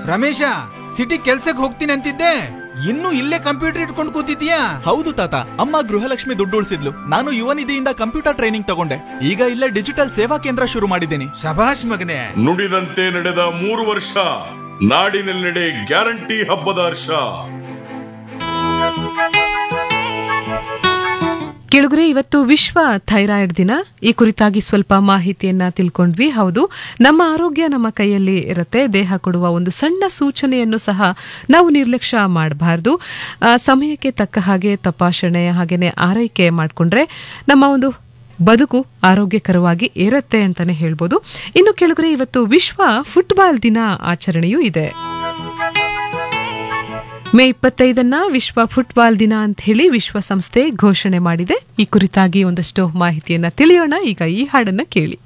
Ramesh city ಕೆಲ್ಸಕ್ಕೆ ಹೋಗ್ತೀನಿ ಅಂತಿದ್ದೆ ಇನ್ನು ಇಲ್ಲೇ ಕಂಪ್ಯೂಟರ್ ಇಟ್ಕೊಂಡು ಕೂತಿದ್ಯಾ ಹೌದು ತಾತ ಅಮ್ಮ ಗೃಹಲಕ್ಷ್ಮಿ ದುಡ್ಡು ಉಳಿಸಿದ್ಲು ನಾನು ಯುವ ನಿಧಿಯಿಂದ ಕಂಪ್ಯೂಟರ್ ಟ್ರೈನಿಂಗ್ ತಗೊಂಡೆ ಈಗ ಇಲ್ಲೇ ಡಿಜಿಟಲ್ ಸೇವಾ ಕೇಂದ್ರ ಶುರು ಮಾಡಿದ್ದೀನಿ ಶಭಾಷ್ ಮಗನೇ ನುಡಿದಂತೆ ನಡೆದ ಮೂರು ವರ್ಷ ನಾಡಿನೆಲ್ಲೆಡೆ ಗ್ಯಾರಂಟಿ ಹಬ್ಬದ ಹರ್ಷ ಕೆಳಗರೆ ಇವತ್ತು ವಿಶ್ವ ಥೈರಾಯ್ಡ್ ದಿನ ಈ ಕುರಿತಾಗಿ ಸ್ವಲ್ಪ ಮಾಹಿತಿಯನ್ನ ತಿಳ್ಕೊಂಡ್ವಿ ಹೌದು ನಮ್ಮ ಆರೋಗ್ಯ ನಮ್ಮ ಕೈಯಲ್ಲಿ ಇರುತ್ತೆ ದೇಹ ಕೊಡುವ ಒಂದು ಸಣ್ಣ ಸೂಚನೆಯನ್ನು ಸಹ ನಾವು ನಿರ್ಲಕ್ಷ್ಯ ಮಾಡಬಾರ್ದು ಸಮಯಕ್ಕೆ ತಕ್ಕ ಹಾಗೆ ತಪಾಸಣೆ ಹಾಗೇನೆ ಆರೈಕೆ ಮಾಡಿಕೊಂಡ್ರೆ ನಮ್ಮ ಒಂದು ಬದುಕು ಆರೋಗ್ಯಕರವಾಗಿ ಇರುತ್ತೆ ಅಂತಾನೆ ಹೇಳ್ಬೋದು ಇನ್ನು ಕೆಳಗರೆ ಇವತ್ತು ವಿಶ್ವ ಫುಟ್ಬಾಲ್ ದಿನ ಆಚರಣೆಯೂ ಇದೆ ಮೇ ಇಪ್ಪತ್ತೈದನ್ನ ವಿಶ್ವ ಫುಟ್ಬಾಲ್ ದಿನ ಅಂತ ಹೇಳಿ ವಿಶ್ವಸಂಸ್ಥೆ ಘೋಷಣೆ ಮಾಡಿದೆ ಈ ಕುರಿತಾಗಿ ಒಂದಷ್ಟು ಮಾಹಿತಿಯನ್ನ ತಿಳಿಯೋಣ ಈಗ ಈ ಹಾಡನ್ನ ಕೇಳಿ